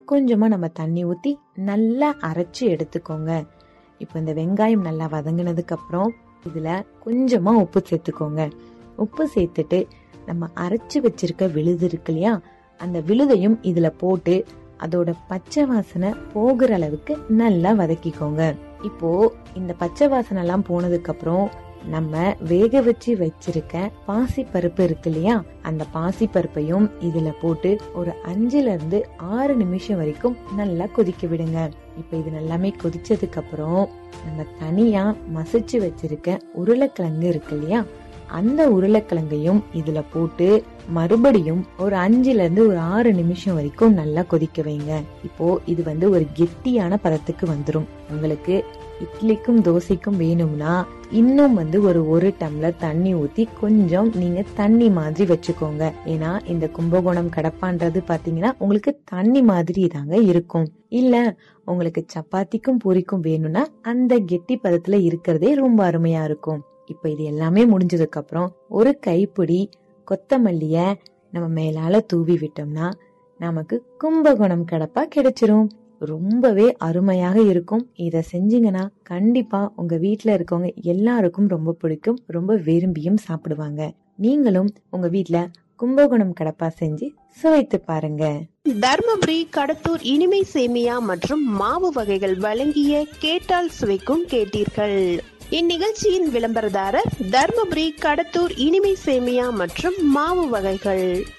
கொஞ்சமா நம்ம தண்ணி ஊத்தி நல்லா அரைச்சு எடுத்துக்கோங்க இப்போ இந்த வெங்காயம் நல்லா வதங்கினதுக்கு அப்புறம் இதுல கொஞ்சமா உப்பு சேர்த்துக்கோங்க உப்பு சேர்த்துட்டு நம்ம அரைச்சு வச்சிருக்க விழுது இருக்கு இல்லையா அந்த விழுதையும் இதுல போட்டு அதோட பச்சை வாசனை போகிற அளவுக்கு நல்லா வதக்கிக்கோங்க இப்போ இந்த பச்சை வாசனை எல்லாம் போனதுக்கு அப்புறம் நம்ம வேக வச்சு வச்சிருக்க பாசி பருப்பு இருக்கு இல்லையா அந்த பாசி பருப்பையும் இதுல போட்டு ஒரு அஞ்சுல இருந்து ஆறு நிமிஷம் வரைக்கும் நல்லா கொதிக்க விடுங்க இப்ப இது நல்லாமே கொதிச்சதுக்கு அப்புறம் நம்ம தனியா மசிச்சு வச்சிருக்க உருளைக்கிழங்கு இருக்கு இல்லையா அந்த உருளைக்கிழங்கையும் இதுல போட்டு மறுபடியும் ஒரு அஞ்சுல இருந்து ஒரு ஆறு நிமிஷம் வரைக்கும் நல்லா கொதிக்க வைங்க இப்போ இது வந்து ஒரு கெட்டியான பதத்துக்கு வந்துரும் உங்களுக்கு இட்லிக்கும் தோசைக்கும் வேணும்னா இன்னும் வந்து ஒரு ஒரு டம்ளர் தண்ணி ஊத்தி கொஞ்சம் நீங்க தண்ணி மாதிரி வச்சுக்கோங்க ஏன்னா இந்த கும்பகோணம் கடப்பான்றது பாத்தீங்கன்னா உங்களுக்கு தண்ணி மாதிரி தாங்க இருக்கும் இல்ல உங்களுக்கு சப்பாத்திக்கும் பூரிக்கும் வேணும்னா அந்த கெட்டி பதத்துல இருக்கிறதே ரொம்ப அருமையா இருக்கும் இப்ப இது எல்லாமே முடிஞ்சதுக்கு அப்புறம் ஒரு கைப்பிடி கொத்தமல்லிய நம்ம மேலால தூவி விட்டோம்னா நமக்கு கும்பகோணம் கடப்பா கிடைச்சிரும் ரொம்பவே அருமையாக இருக்கும் இத செஞ்சீங்கன்னா கண்டிப்பா உங்க வீட்ல இருக்கவங்க எல்லாருக்கும் ரொம்ப பிடிக்கும் ரொம்ப விரும்பியும் சாப்பிடுவாங்க நீங்களும் உங்க வீட்ல கும்பகோணம் கடப்பா செஞ்சு சுவைத்து பாருங்க தர்மபுரி கடத்தூர் இனிமை சேமியா மற்றும் மாவு வகைகள் வழங்கிய கேட்டால் சுவைக்கும் கேட்டீர்கள் இந்நிகழ்ச்சியின் விளம்பரதாரர் தர்மபுரி கடத்தூர் இனிமை சேமியா மற்றும் மாவு வகைகள்